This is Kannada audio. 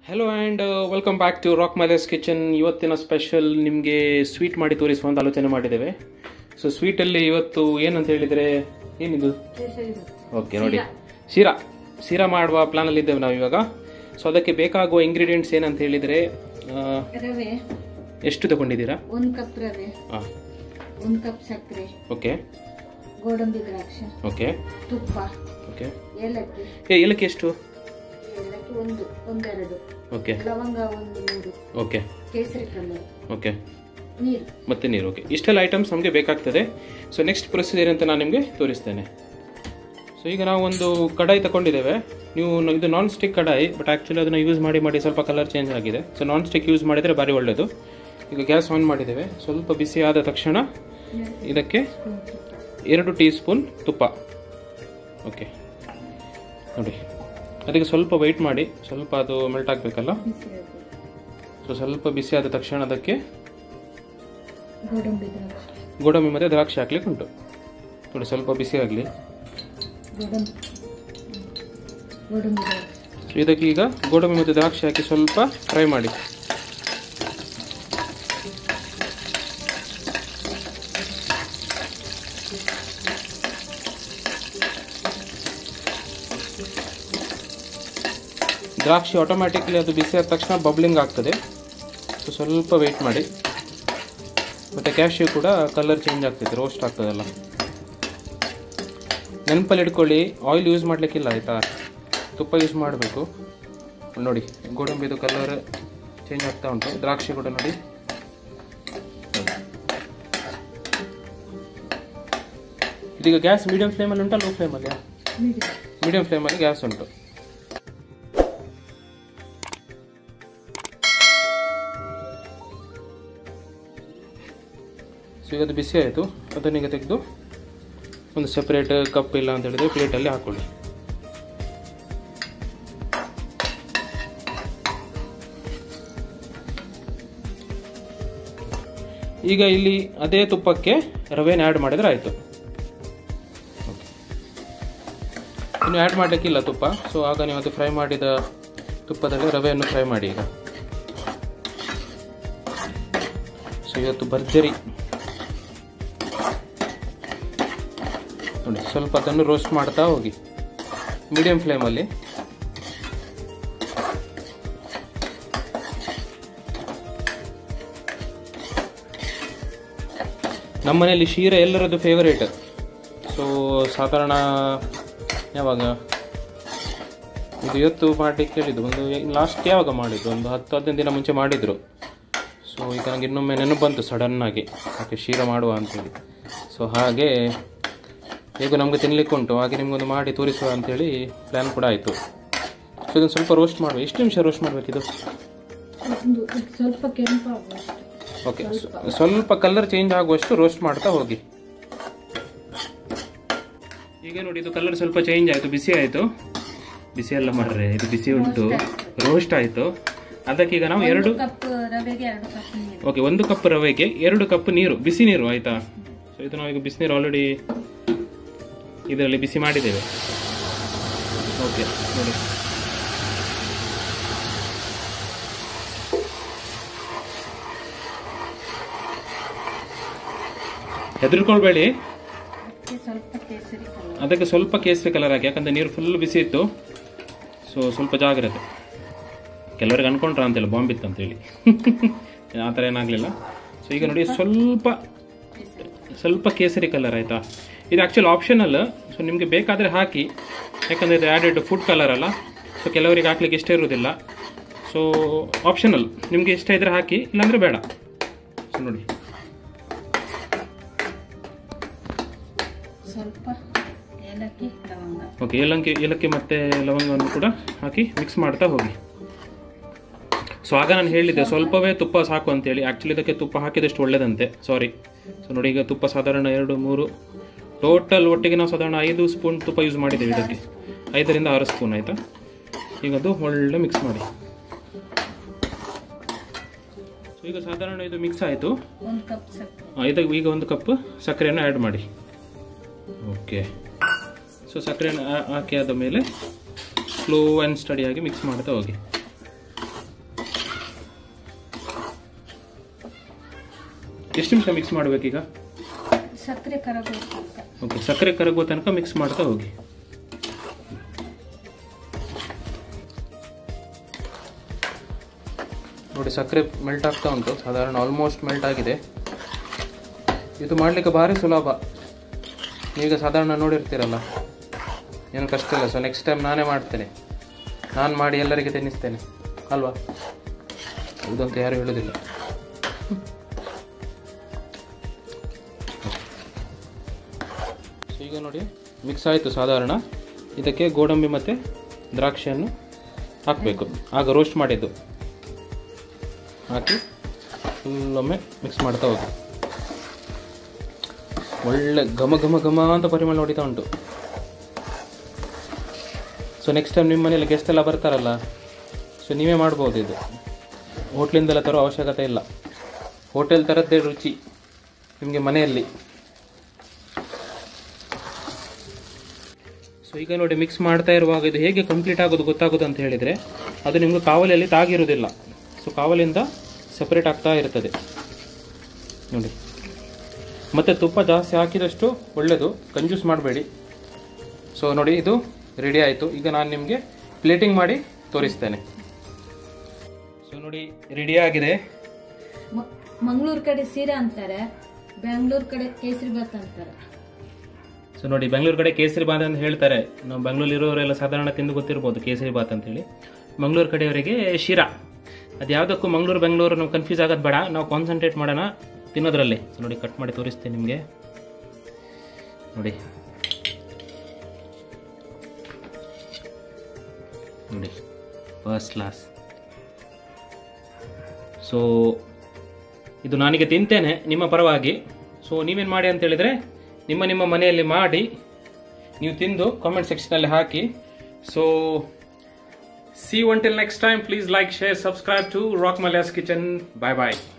Hello and welcome back to rock ಮೈಲರ್ಸ್ ಕಿಚನ್ ಇವತ್ತಿನ ಸ್ಪೆಷಲ್ ನಿಮಗೆ ಸ್ವೀಟ್ ಮಾಡಿ ತೋರಿಸುವಂತ ಆಲೋಚನೆ ಮಾಡಿದ್ದೇವೆ ಸೊ ಸ್ವೀಟಲ್ಲಿ ಇವತ್ತು ಏನಂತ ಹೇಳಿದರೆ ಏನಿದು ಓಕೆ ನೋಡಿ ಶಿರಾ ಶಿರಾ ಮಾಡುವ ಪ್ಲಾನಲ್ಲಿ ಇದ್ದೇವೆ ನಾವು ಇವಾಗ ಸೊ ಅದಕ್ಕೆ ಬೇಕಾಗುವ ಇಂಗ್ರೀಡಿಯೆಂಟ್ಸ್ ಏನಂತ ಹೇಳಿದರೆ ಆ, ರವೆ ಎಷ್ಟು ತಗೊಂಡಿದ್ದೀರಾ ಒಂದು ಕಪ್ ರವೆ ಹಾಂ ಒಂದು ಕಪ್ ಸಕ್ಕರೆ ಓಕೆ ಗೋಡಂಬಿ ದ್ರಾಕ್ಷ ಓಕೆ ತುಪ್ಪ ಓಕೆ ಏಲಕ್ಕಿ ಏ ಏಲಕ್ಕಿ ಎಷ್ಟು ಏಲಕ್ಕಿ ಒಂದು ಒಂದೆರಡು ಓಕೆ ಲವಂಗ ಒಂದು ಮೂರು ಓಕೆ ಕೇಸರಿ ಕಲರ್ ಓಕೆ ನೀರು ಮತ್ತೆ ನೀರು ಓಕೆ ಇಷ್ಟೆಲ್ಲ ಐಟಮ್ಸ್ ನಮಗೆ ಬೇಕಾಗ್ತದೆ ಸೊ ನೆಕ್ಸ್ಟ್ ಪ್ರೊಸೀಜರ್ ಅಂತ ನಾನು ನಿಮಗೆ ತೋರಿಸ್ತೇನೆ ಸೊ ಈಗ ನಾವು ಒಂದು ಕಡಾಯಿ ತಗೊಂಡಿದ್ದೇವೆ ನೀವು ನ- ಇದು non stick kadai but actually ಅದನ್ನು ಯೂಸ್ ಮಾಡಿ ಮಾಡಿ ಸ್ವಲ್ಪ ಕಲರ್ ಚೇಂಜ್ ಆಗಿದೆ ಸೊ ನಾನ್ ಸ್ಟಿಕ್ ಯೂಸ್ ಮಾಡಿದರೆ ಭಾರಿ ಒಳ್ಳೆಯದು ಈಗ ಗ್ಯಾಸ್ ಆನ್ ಮಾಡಿದ್ದೇವೆ ಸ್ವಲ್ಪ ಬಿಸಿ ಆದ ತಕ್ಷಣ ಇದಕ್ಕೆ ಎರಡು ಟೀ ಸ್ಪೂನ್ ತುಪ್ಪ ಓಕೆ ನೋಡಿ ಅದಕ್ಕೆ ಸ್ವಲ್ಪ ವೆಯ್ಟ್ ಮಾಡಿ ಸ್ವಲ್ಪ ಅದು ಮೆಲ್ಟ್ ಆಗಬೇಕಲ್ಲ ಬಿಸಿ ಅದು. ಸೊ ಸ್ವಲ್ಪ ಬಿಸಿ ಆದ ತಕ್ಷಣ ಅದಕ್ಕೆ ಗೋಡಂಬಿ ದ್ರಾಕ್ಷ ಗೋಡಂಬಿ ಮತ್ತು ದ್ರಾಕ್ಷಿ ಹಾಕ್ಲಿಕ್ಕೆ ಉಂಟು ನೋಡಿ ಸ್ವಲ್ಪ ಬಿಸಿ ಆಗಲಿ ಗೋಡಂಬಿ ಗೋಡಂಬಿ ದ್ರಾಕ್ಷ ಸೊ ಇದಕ್ಕೆ ಈಗ ಗೋಡಂಬಿ ಮತ್ತು ದ್ರಾಕ್ಷಿ ಹಾಕಿ ಸ್ವಲ್ಪ ಫ್ರೈ ಮಾಡಿ ದ್ರಾಕ್ಷಿ ಆಟೋಮ್ಯಾಟಿಕ್ಲಿ ಅದು ಬಿಸಿ ಆದ ತಕ್ಷಣ ಬಬ್ಲಿಂಗ್ ಆಗ್ತದೆ ಸೊ ಸ್ವಲ್ಪ ವೆಯ್ಟ್ ಮಾಡಿ ಮತ್ತು ಕ್ಯಾಶ್ಯೂ ಕೂಡ ಕಲರ್ ಚೇಂಜ್ ಆಗ್ತೈತೆ ರೋಸ್ಟ್ ಆಗ್ತದಲ್ಲ ನೆನಪಲ್ಲಿ ಇಟ್ಕೊಳ್ಳಿ ಆಯಿಲ್ ಯೂಸ್ ಮಾಡಲಿಕ್ಕಿಲ್ಲ ಆಯಿತಾ ತುಪ್ಪ ಯೂಸ್ ಮಾಡಬೇಕು ನೋಡಿ ಗೋಡಂಬಿದು ಕಲರ್ ಚೇಂಜ್ ಆಗ್ತಾ ಉಂಟು ದ್ರಾಕ್ಷಿ ಕೂಡ ನೋಡಿ ಇದೀಗ ಗ್ಯಾಸ್ ಮೀಡಿಯಂ ಫ್ಲೇಮಲ್ಲಿ ಉಂಟಾ ಲೋ ಫ್ಲೇಮಲ್ಲಿ ಮೀಡಿಯಂ ಮೀಡಿಯಂ ಫ್ಲೇಮಲ್ಲಿ ಗ್ಯಾಸ್ ಉಂಟು ಸೊ ಈಗ ಅದು ಬಿಸಿ ಆಯಿತು ಅದನ್ನೀಗ ತೆಗೆದು ಒಂದು ಸೆಪರೇಟ್ ಕಪ್ ಇಲ್ಲ ಅಂತ ಹೇಳಿದ್ರೆ ಪ್ಲೇಟಲ್ಲಿ ಹಾಕೊಳ್ಳಿ ಈಗ ಇಲ್ಲಿ ಅದೇ ತುಪ್ಪಕ್ಕೆ ರವೆನ ಆ್ಯಡ್ ಮಾಡಿದ್ರೆ ಆಯಿತು ಇನ್ನು ಆ್ಯಡ್ ಮಾಡಲಿಕ್ಕಿಲ್ಲ ತುಪ್ಪ ಸೊ ಆಗ ನೀವು ಅದು ಫ್ರೈ ಮಾಡಿದ ತುಪ್ಪದಲ್ಲಿ ರವೆಯನ್ನು ಫ್ರೈ ಮಾಡಿ ಈಗ ಸೊ ಇವತ್ತು ಭರ್ಜರಿ ನೋಡಿ ಸ್ವಲ್ಪ ಅದನ್ನು ರೋಸ್ಟ್ ಮಾಡ್ತಾ ಹೋಗಿ ಮೀಡಿಯಂ ಫ್ಲೇಮಲ್ಲಿ ನಮ್ಮನೆಯಲ್ಲಿ ಶೀರ ಎಲ್ಲರದ್ದು ಫೇವರೇಟ್ ಸೊ ಸಾಧಾರಣ ಯಾವಾಗ ಇದು ಇವತ್ತು ಮಾಡಲಿಕ್ಕೆ ಹೇಳಿದ್ದು ಒಂದು ಲಾಸ್ಟ್ ಯಾವಾಗ ಮಾಡಿದ್ದು ಒಂದು ಹತ್ತು ಹದಿನೈದು ದಿನ ಮುಂಚೆ ಮಾಡಿದರು ಸೊ ಈಗ ನನಗೆ ಇನ್ನೊಮ್ಮೆ ನೆನಪು ಬಂತು ಸಡನ್ನಾಗಿ ಓಕೆ ಶೀರ ಮಾಡುವ ಅಂತೇಳಿ ಸೊ ಹಾಗೆ ಹೇಗೂ ನಮಗೆ ತಿನ್ಲಿಕ್ಕೆ ಉಂಟು ಹಾಗೆ ನಿಮಗೊಂದು ಮಾಡಿ ತೋರಿಸುವ ಅಂತೇಳಿ ಪ್ಲ್ಯಾನ್ ಕೂಡ ಆಯಿತು ಸೊ ಇದನ್ನು ಸ್ವಲ್ಪ ರೋಸ್ಟ್ ಮಾಡುವ ಎಷ್ಟು ನಿಮಿಷ ರೋಸ್ಟ್ ಮಾಡಬೇಕಿದು ಒಂದು ಇದು ಸ್ವಲ್ಪ ಕೆಂಪು ಆಗುವಷ್ಟು ಓಕೆ ಸ್ವಲ್ಪ ಕಲರ್ ಚೇಂಜ್ ಆಗುವಷ್ಟು ರೋಸ್ಟ್ ಮಾಡ್ತಾ ಹೋಗಿ ಈಗ ನೋಡಿ ಇದು ಕಲರ್ ಸ್ವಲ್ಪ ಚೇಂಜ್ ಆಯಿತು ಬಿಸಿ ಆಯಿತು ಬಿಸಿ ಎಲ್ಲ ಮಾಡ್ರೆ ಇದು ಬಿಸಿ ಉಂಟು ರೋಸ್ಟ್ ಆಯಿತು ಅದಕ್ಕೀಗ ನಾವು ಎರಡು ಕಪ್ ರವೆಗೆ ಎರಡು ಕಪ್ ನೀರು ಓಕೆ ಒಂದು ಕಪ್ ರವೆಗೆ ಎರಡು ಕಪ್ ನೀರು ಬಿಸಿ ನೀರು ಆಯಿತಾ ಸೊ ಇದು ನಾವೀಗ ಬಿಸಿನೀರು ಆಲ್ರೆಡಿ ಇದರಲ್ಲಿ ಬಿಸಿ ಮಾಡಿದ್ದೇವೆ ಓಕೆ ನೋಡಿ ಹೆದರ್ಕೊಳ್ಬೇಡಿ ಅದಕ್ಕೆ ಸ್ವಲ್ಪ ಕೇಸರಿ ಕಲರ್ ಅದಕ್ಕೆ ಸ್ವಲ್ಪ ಕೇಸರಿ ಕಲರ್ ಹಾಕಿ ಯಾಕಂದ್ರೆ ನೀರು ಫುಲ್ ಬಿಸಿ ಇತ್ತು ಸೊ ಸ್ವಲ್ಪ ಜಾಗ್ರತೆ ಕೆಲವರಿಗೆ ಅನ್ಕೊಂಡ್ರ ಅಂತಿಲ್ಲ ಬಾಂಬ್ ಇತ್ತು ಅಂತೇಳಿ ಆ ಥರ ಏನಾಗಲಿಲ್ಲ ಸೊ ಈಗ ನೋಡಿ ಸ್ವಲ್ಪ ಕೇಸರಿ ಸ್ವಲ್ಪ ಕೇಸರಿ ಕಲರ್ ಆಯಿತಾ ಇದು ಆ್ಯಕ್ಚುಲಿ ಆಪ್ಷನಲ್ ಸೊ ನಿಮಗೆ ಬೇಕಾದರೆ ಹಾಕಿ ಯಾಕಂದರೆ ಇದು ಆ್ಯಡೆಡ್ ಫುಡ್ ಕಲರ್ ಅಲ್ಲ ಸೊ ಕೆಲವರಿಗೆ ಹಾಕ್ಲಿಕ್ಕೆ ಇಷ್ಟ ಇರೋದಿಲ್ಲ ಸೊ ಆಪ್ಷನಲ್ ನಿಮಗೆ ಇಷ್ಟ ಇದ್ದರೆ ಹಾಕಿ ಇಲ್ಲಾಂದರೆ ಬೇಡ ಸೊ ನೋಡಿ ಸ್ವಲ್ಪ ಏಲಕ್ಕಿ ಲವಂಗ ಓಕೆ ಏಲಕ್ಕಿ ಏಲಕ್ಕಿ ಮತ್ತು ಲವಂಗವನ್ನು ಕೂಡ ಹಾಕಿ ಮಿಕ್ಸ್ ಮಾಡ್ತಾ ಹೋಗಿ ಸೊ ಆಗ ನಾನು ಹೇಳಿದ್ದೆ ಸ್ವಲ್ಪವೇ ತುಪ್ಪ ಸಾಕು ಅಂತೇಳಿ ಆ್ಯಕ್ಚುಲಿ ಇದಕ್ಕೆ ತುಪ್ಪ ಹಾಕಿದಷ್ಟು ಒಳ್ಳೇದಂತೆ ಸಾರಿ ಸೊ ನೋಡಿ ಈಗ ತುಪ್ಪ ಸಾಧಾರಣ ಎರಡು ಮೂರು ಟೋಟಲ್ ಒಟ್ಟಿಗೆ ನಾವು ಸಾಧಾರಣ ಐದು ಸ್ಪೂನ್ ತುಪ್ಪ ಯೂಸ್ ಮಾಡಿದ್ದೇವೆ ಇದಕ್ಕೆ ಐದರಿಂದ ಆರು ಸ್ಪೂನ್ ಆಯಿತಾ ಈಗ ಅದು ಒಳ್ಳೆ ಮಿಕ್ಸ್ ಮಾಡಿ ಸೊ ಈಗ ಸಾಧಾರಣ ಇದು ಮಿಕ್ಸ್ ಆಯಿತು ಒಂದು ಕಪ್ ಸಕ್ಕರೆ ಇದಕ್ಕೆ ಈಗ ಒಂದು ಕಪ್ ಸಕ್ಕರೆಯನ್ನು ಆ್ಯಡ್ ಮಾಡಿ ಓಕೆ ಸೊ ಸಕ್ಕರೆಯನ್ನು ಹಾ- ಹಾಕಿ ಆದ ಮೇಲೆ ಸ್ಲೋ ಆ್ಯಂಡ್ ಸ್ಟಡಿಯಾಗಿ ಮಿಕ್ಸ್ ಮಾಡ್ತಾ ಹೋಗಿ ಎಷ್ಟು ನಿಮಿಷ ಮಿಕ್ಸ್ ಮಾಡಬೇಕೀಗ ಸಕ್ಕರೆ ಕರಗಬೇಕು ಅಂತ ಓಕೆ ಸಕ್ಕರೆ ಕರಗುವ ತನಕ ಮಿಕ್ಸ್ ಮಾಡ್ತಾ ಹೋಗಿ ನೋಡಿ ಸಕ್ಕರೆ ಮೆಲ್ಟ್ ಆಗ್ತಾ ಉಂಟು ಸಾಧಾರಣ ಆಲ್ಮೋಸ್ಟ್ ಮೆಲ್ಟ್ ಆಗಿದೆ ಇದು ಮಾಡಲಿಕ್ಕೆ ಭಾರಿ ಸುಲಭ ನೀವೀಗ ಸಾಧಾರಣ ನೋಡಿರ್ತೀರಲ್ಲ ಏನು ಕಷ್ಟ ಇಲ್ಲ ಸೊ ನೆಕ್ಸ್ಟ್ ಟೈಮ್ ನಾನೇ ಮಾಡ್ತೇನೆ ನಾನು ಮಾಡಿ ಎಲ್ಲರಿಗೆ ತಿನ್ನಿಸ್ತೇನೆ ಅಲ್ವಾ ಇದಂತ ಯಾರು ಹೇಳೋದಿಲ್ಲ ಸೊ ಈಗ ನೋಡಿ ಮಿಕ್ಸ್ ಆಯಿತು ಸಾಧಾರಣ ಇದಕ್ಕೆ ಗೋಡಂಬಿ ಮತ್ತು ದ್ರಾಕ್ಷಿಯನ್ನು ಹಾಕಬೇಕು ಆಗ ರೋಸ್ಟ್ ಮಾಡಿದ್ದು ಹಾಕಿ ಫುಲ್ಲೊಮ್ಮೆ ಮಿಕ್ಸ್ ಮಾಡ್ತಾ ಹೋಗಿ ಒಳ್ಳೆ ಘಮ ಘಮ ಘಮ ಅಂತ ಪರಿಮಳ ಹೊಡಿತಾ ಉಂಟು ಸೊ ನೆಕ್ಸ್ಟ್ ಟೈಮ್ ನಿಮ್ಮ ಮನೇಲಿ ಗೆಸ್ಟ್ ಎಲ್ಲ ಬರ್ತಾರಲ್ಲ ಸೊ ನೀವೇ ಮಾಡ್ಬೋದು ಇದು ಹೋಟ್ಲಿಂದೆಲ್ಲ ತರೋ ಅವಶ್ಯಕತೆ ಇಲ್ಲ ಹೋಟೆಲ್ ಥರದ್ದೇ ರುಚಿ ನಿಮಗೆ ಮನೆಯಲ್ಲಿ ಸೊ ಈಗ ನೋಡಿ ಮಿಕ್ಸ್ ಮಾಡ್ತಾ ಇರುವಾಗ ಇದು ಹೇಗೆ ಕಂಪ್ಲೀಟ್ ಆಗೋದು ಗೊತ್ತಾಗೋದು ಅಂತ ಹೇಳಿದರೆ ಅದು ನಿಮಗೆ ಕಾವಲಿಯಲ್ಲಿ ತಾಗಿರೋದಿಲ್ಲ ಸೊ ಕಾವಲಿಂದ ಸಪ್ರೇಟ್ ಆಗ್ತಾ ಇರ್ತದೆ ನೋಡಿ ಮತ್ತು ತುಪ್ಪ ಜಾಸ್ತಿ ಹಾಕಿದಷ್ಟು ಒಳ್ಳೆಯದು ಕಂಜೂಸ್ ಮಾಡಬೇಡಿ ಸೊ ನೋಡಿ ಇದು ರೆಡಿ ಆಯಿತು ಈಗ ನಾನು ನಿಮಗೆ ಪ್ಲೇಟಿಂಗ್ ಮಾಡಿ ತೋರಿಸ್ತೇನೆ ಸೊ ನೋಡಿ ರೆಡಿ ಆಗಿದೆ ಮಂಗಳೂರು ಕಡೆ ಸೀರೆ ಅಂತಾರೆ ಬೆಂಗಳೂರು ಕಡೆ ಕೇಸರಿ ಬಾತ್ ಅಂತಾರೆ ಸೊ ನೋಡಿ ಬೆಂಗಳೂರು ಕಡೆ ಕೇಸರಿ ಬಾತ್ ಅಂತ ಹೇಳ್ತಾರೆ ನಾವು ಬೆಂಗಳೂರು ಇರೋರೆಲ್ಲ ಸಾಧಾರಣ ತಿಂದು ಗೊತ್ತಿರ್ಬೋದು ಕೇಸರಿ ಬಾತ್ ಅಂತೇಳಿ ಮಂಗಳೂರು ಕಡೆಯವರಿಗೆ ಶಿರಾ ಅದು ಯಾವುದಕ್ಕೂ ಮಂಗಳೂರು ಬೆಂಗಳೂರು ನಾವು ಕನ್ಫ್ಯೂಸ್ ಆಗೋದು ಬೇಡ ನಾವು ಕಾನ್ಸಂಟ್ರೇಟ್ ಮಾಡೋಣ ತಿನ್ನೋದ್ರಲ್ಲಿ ಸೊ ನೋಡಿ ಕಟ್ ಮಾಡಿ ತೋರಿಸ್ತೀನಿ ನಿಮಗೆ ನೋಡಿ ನೋಡಿ ಫಸ್ಟ್ ಕ್ಲಾಸ್ ಸೊ ಇದು ನಾನೀಗ ತಿಂತೇನೆ ನಿಮ್ಮ ಪರವಾಗಿ ಸೊ ನೀವೇನು ಮಾಡಿ ಅಂತ ಹೇಳಿದರೆ ನಿಮ್ಮ ನಿಮ್ಮ ಮನೆಯಲ್ಲಿ ಮಾಡಿ ನೀವು ತಿಂದು ಕಾಮೆಂಟ್ ಸೆಕ್ಷನಲ್ಲಿ ಹಾಕಿ so see one till next time please like share subscribe to rock ಮಲ್ಯಾಸ್ ಕಿಚನ್ ಬಾಯ್ ಬಾಯ್